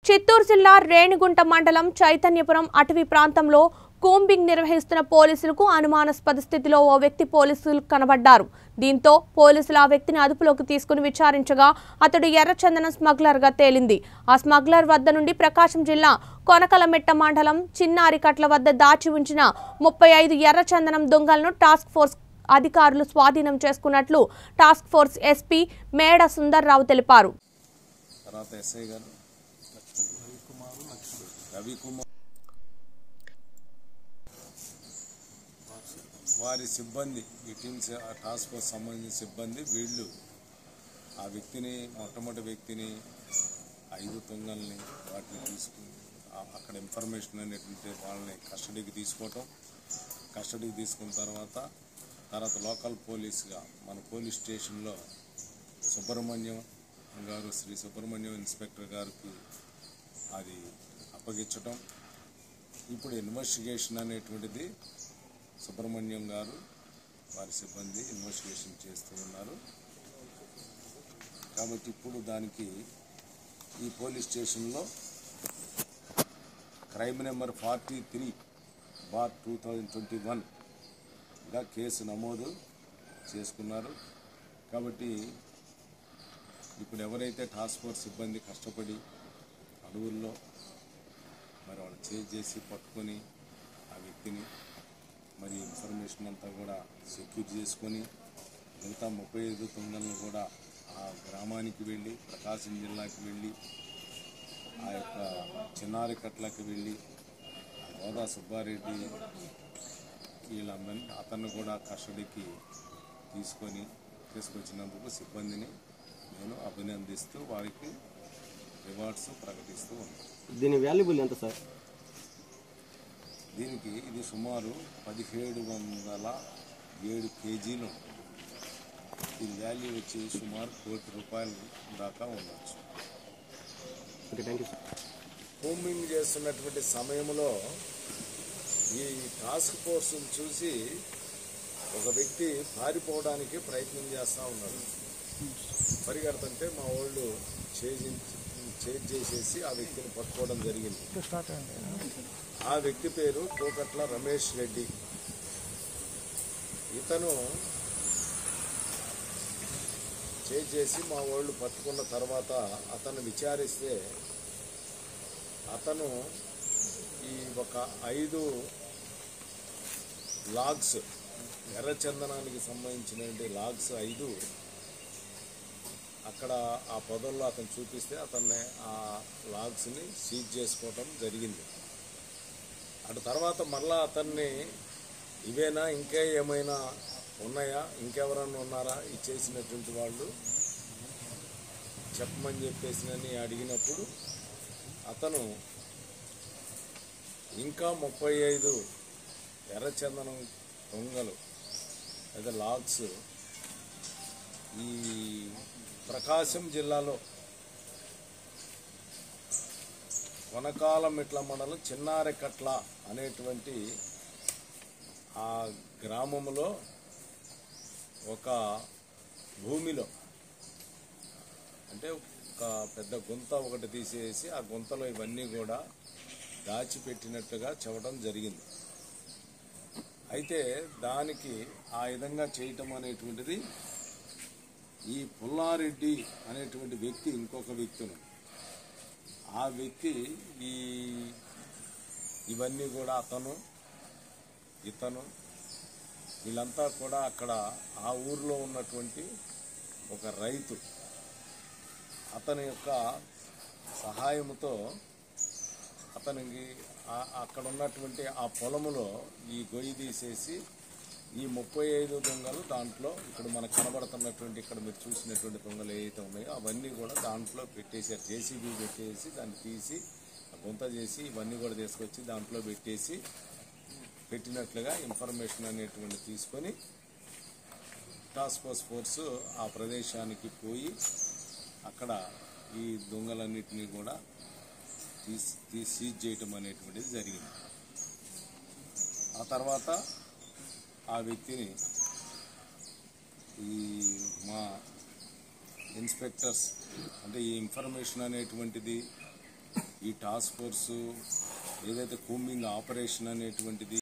చిత్తూరు జిల్లా రేణిగుంట మండలం చైతన్యపురం అటవీ ప్రాంతంలో కూంబింగ్ నిర్వహిస్తున్న పోలీసులకు అనుమానాస్పద స్థితిలో ఓ వ్యక్తి పోలీసులు కనబడ్డారు దీంతో పోలీసులు ఆ వ్యక్తిని అదుపులోకి తీసుకుని విచారించగా అతడు ఎర్రచందనం స్మగ్లర్గా తేలింది ఆ స్మగ్లర్ వద్ద నుండి ప్రకాశం జిల్లా కొనకలమెట్ట మండలం చిన్నారికట్ల వద్ద దాచి ఉంచిన ముప్పై ఐదు ఎర్రచందనం దొంగలను టాస్క్ ఫోర్స్ అధికారులు స్వాధీనం చేసుకున్నట్లు టాస్క్ ఫోర్స్ ఎస్పీ మేడ సుందర్రావు తెలిపారు తర్వాత ఎస్ఐ గారు రవికుమార్ వారి సిబ్బంది ఈ టీమ్స్ ఆ టాస్క్ ఫోర్స్ సంబంధించిన సిబ్బంది వీళ్ళు ఆ వ్యక్తిని మొట్టమొదటి వ్యక్తిని ఐదు తుంగల్ని వాటిని తీసుకుని ఆ- అక్కడ ఇన్ఫర్మేషన్ అనేటువంటి వాళ్ళని కస్టడీకి తీసుకోవటం కస్టడీకి తీసుకున్న తర్వాత తర్వాత లోకల్ పోలీస్గా మన పోలీస్ స్టేషన్లో సుబ్రహ్మణ్యం గారు శ్రీ సుబ్రహ్మణ్యం ఇన్స్పెక్టర్ గారికి అది అప్పగించటం ఇప్పుడు ఇన్వెస్టిగేషన్ అనేటువంటిది సుబ్రహ్మణ్యం గారు వారి సిబ్బంది ఇన్వెస్టిగేషన్ చేస్తూ ఉన్నారు కాబట్టి ఇప్పుడు దానికి ఈ పోలీస్ స్టేషన్లో crime number forty three bar two thousand twenty వన్గా కేసు నమోదు చేసుకున్నారు కాబట్టి ఇప్పుడు ఎవరైతే టాస్క్ ఫోర్స్ సిబ్బంది కష్టపడి అడవుల్లో మరి వాళ్ళు చేజ్ చేసి పట్టుకొని ఆ వ్యక్తిని మరి ఇన్ఫర్మేషన్ అంతా కూడా సెక్యూర్ చేసుకొని మిగతా ముప్పై ఐదు తొందరలు కూడా ఆ గ్రామానికి వెళ్ళి ప్రకాశం జిల్లాకి వెళ్ళి ఆ యొక్క చిన్నారి కట్లకి వెళ్ళి గోదా సుబ్బారెడ్డి వీళ్ళందరినీ అతన్ని కూడా కస్టడీకి తీసుకొని తీసుకొచ్చినందుకు సిబ్బందిని నేను అభినందిస్తూ వారికి రివార్డ్స్ ప్రకటిస్తూ ఉన్నాను దీని వాల్యుబుల్ ఎంత సార్ దీనికి ఇది సుమారు పదిహేడు వందల ఏడు కేజీలు ఉంటుంది దీని వాల్యూ వచ్చి సుమారు కోటి రూపాయల దాకా ఉండొచ్చు ఓకే థ్యాంక్ యూ సార్ హోమింగ్ చేస్తున్నటువంటి సమయంలో ఈ టాస్క్ ఫోర్స్ని చూసి ఒక వ్యక్తి పారిపోవడానికి ప్రయత్నం చేస్తూ ఉన్నాడు పరిగెడుతుంటే మా వాళ్ళు చేసి చేజ్ చేసేసి ఆ వ్యక్తిని పట్టుకోవడం జరిగింది ఆ వ్యక్తి పేరు కోకట్ల రమేష్ రెడ్డి ఇతను చేజ్ చేసి మా వాళ్ళు పట్టుకున్న తర్వాత అతను విచారిస్తే అతను ఈ ఒక ఐదు లాగ్స్ ఎర్రచందనానికి సంబంధించినటువంటి లాగ్స్ ఐదు అక్కడ ఆ పొదల్లో అతను చూపిస్తే అతన్ని ఆ లాగ్స్ని సీజ్ చేసుకోవటం జరిగింది అటు తర్వాత మళ్ళా అతన్ని ఇవేనా ఇంకా ఏమైనా ఉన్నాయా ఇంకెవరన్నా ఉన్నారా ఇది చేసినటువంటి వాళ్ళు చెప్పమని చెప్పేసి నన్ను అడిగినప్పుడు అతను ఇంకా ముప్పై ఐదు ఎర్రచందనం దొంగలు లేదా లాగ్స్ ఈ ప్రకాశం జిల్లాలో కొనకాలమిట్ల మండలం చిన్నారెకట్ల అనేటువంటి ఆ గ్రామంలో ఒక భూమిలో అంటే ఒక పెద్ద గుంత ఒకటి తీసేసి ఆ గుంతలో ఇవన్నీ కూడా దాచిపెట్టినట్టుగా చెప్పడం జరిగింది అయితే దానికి ఆ విధంగా చేయటం అనేటువంటిది ఈ పుల్లారెడ్డి అనేటువంటి వ్యక్తి ఇంకొక వ్యక్తిను ఆ వ్యక్తి ఈ ఇవన్నీ కూడా అతను ఇతను వీళ్ళంతా కూడా అక్కడ ఆ ఊర్లో ఉన్నటువంటి ఒక రైతు అతని యొక్క సహాయంతో అతనికి ఆ- అక్కడ ఉన్నటువంటి ఆ పొలములో ఈ గొయ్యి తీసేసి ఈ ముప్పై ఐదు దొంగలు దాంట్లో ఇక్కడ మనకు కనబడుతున్నటువంటి ఇక్కడ మీరు చూసినటువంటి దొంగలు ఏవైతే ఉన్నాయో అవన్నీ కూడా దాంట్లో పెట్టేశారు జేసీబీ పెట్టేసి దాన్ని తీసి ఆ గుంత చేసి ఇవన్నీ కూడా తీసుకొచ్చి దాంట్లో పెట్టేసి పెట్టినట్లుగా ఇన్ఫర్మేషన్ అనేటువంటి తీసుకొని టాస్క్ ఫోర్స్ ఫోర్సు ఆ ప్రదేశానికి పోయి అక్కడ ఈ దొంగలన్నిటినీ కూడా తీసి తీసి సీజ్ చేయటం అనేటువంటిది జరిగింది ఆ తర్వాత ఆ వ్యక్తిని ఈ మా ఇన్స్పెక్టర్స్ అంటే ఈ ఇన్ఫర్మేషన్ అనేటువంటిది ఈ టాస్క్ ఫోర్సు ఏదైతే కూంబింగ్ ఆపరేషన్ అనేటువంటిది